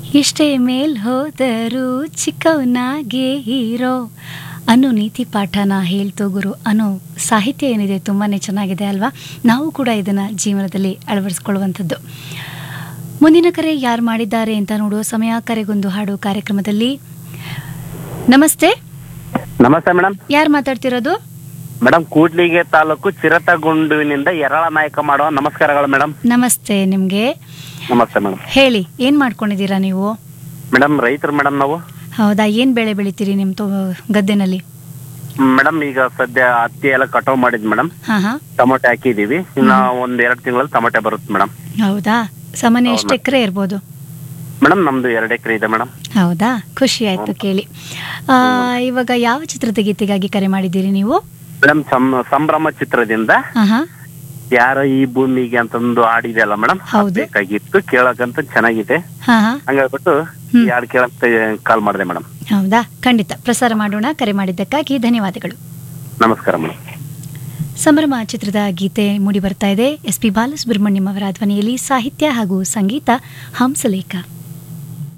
ಎಷ್ಟೇ ಮೇಲ್ ಹೋದರೂ ಚಿಕ್ಕವನಾಗೆ ಹೀರೋ ಅನ್ನೋ ನೀತಿ ಪಾಠನ ಹೇಳ್ತು ಗುರು ಅನ್ನೋ ಸಾಹಿತ್ಯ ಏನಿದೆ ತುಂಬಾ ಚೆನ್ನಾಗಿದೆ ಅಲ್ವಾ ನಾವು ಕೂಡ ಇದನ್ನು ಜೀವನದಲ್ಲಿ ಅಳವಡಿಸ್ಕೊಳ್ಳುವಂಥದ್ದು ಮುಂದಿನ ಕರೆ ಯಾರು ಮಾಡಿದ್ದಾರೆ ಅಂತ ನೋಡುವ ಸಮಯ ಕರೆಗೊಂದು ಹಾಡು ಕಾರ್ಯಕ್ರಮದಲ್ಲಿ ನಮಸ್ತೆ ನಮಸ್ತೆ ಮೇಡಮ್ ಯಾರು ಮಾತಾಡ್ತಿರೋದು ಮೇಡಮ್ ಕೂಡ್ಲಿಗೆ ತಾಲೂಕು ಚಿರತಗುಂಡುವಿನಿಂದ ಎರಳ ನಾಯಕ ಮಾಡುವ ನಮಸ್ಕಾರಗಳು ಮೇಡಮ್ ನಮಸ್ತೆ ನಿಮಗೆ ನಮಸ್ತೆ ಮೇಡಮ್ ಹೇಳಿ ಏನು ಮಾಡ್ಕೊಂಡಿದ್ದೀರಾ ನೀವು ಮೇಡಮ್ ರೈತರು ಮೇಡಮ್ ನಾವು ಹೌದಾ ಏನು ಬೆಳೆ ಬೆಳಿತೀರಿ ನಿಮ್ಮ ತೋ ಗದ್ದೆನಲ್ಲಿ ಮೇಡಮ್ ಈಗ ಸದ್ಯ ಹತ್ತಿ ಎಲ್ಲ ಕಟಾವ್ ಮಾಡಿದ್ ಮೇಡಮ್ ಹಾಂ ಹಾಂ ಟೊಮೊಟೊ ಹಾಕಿದೀವಿ ಇನ್ನ ಒಂದ್ ಎರಡ್ ತಿಂಗಳಲ್ಲಿ ಟೊಮೊಟೊ ಬರುತ್ತೆ ಮೇಡಮ್ ಹೌದಾ ಸಾಮಾನ್ಯ ಎಷ್ಟು ಹೌದು. ಎಕರೆ ಇರ್ಬೋದು ಮೇಡಮ್ ನಮ್ದು ಎರಡು ಎಕರೆ ಇದೆ ಮೇಡಮ್ ಹೌದಾ ಖುಷಿ ಆಯ್ತು ಕೇಳಿ ಆ, ಇವಾಗ ಯಾವ ಚಿತ್ರದ ಗೀತೆಗಾಗಿ ಕರೆ ಮಾಡಿದ್ದೀರಿ ನೀವು ಮೇಡಮ್ ಸಂಭ್ರಮ ಚಿತ್ರದಿಂದ ಹಾ ಹಾ ಯಾರ ಈ ಭೂಮಿಗೆ ಅಂತಂದು ಹಾಡಿದೆ ಅಲ್ಲ ಮೇಡಮ್ ಹೌದು. ಬೇಕಾಗಿತ್ತು ಕೇಳಕ್ಕಂತ ಚೆನ್ನಾಗಿದೆ ಹಾ ಹಾ ಹಂಗಾಗ್ಬಿಟ್ಟು ಹ್ಮ್. ಯಾರು ಕೇಳಂತ ಕಾಲ್ ಮಾಡಿದೆ ಮೇಡಮ್ ಹೌದಾ ಖಂಡಿತ ಪ್ರಸಾರ ಮಾಡೋಣ ಕರೆ ಮಾಡಿದ್ದಕ್ಕಾಗಿ ಧನ್ಯವಾದಗಳು ನಮಸ್ಕಾರ ಮೇಡಮ್ ಸಂಭ್ರಮ ಚಿತ್ರದ ಗೀತೆ ಮೂಡಿ ಬರ್ತಾ ಇದೆ ಎಸ್ ಪಿ ಬಾಲಸುಬ್ರಹ್ಮಣ್ಯಂ ಅವರ ಧ್ವನಿಯಲ್ಲಿ ಸಾಹಿತ್ಯ ಹಾಗೂ ಸಂಗೀತ ಹಂಸಲೇಖ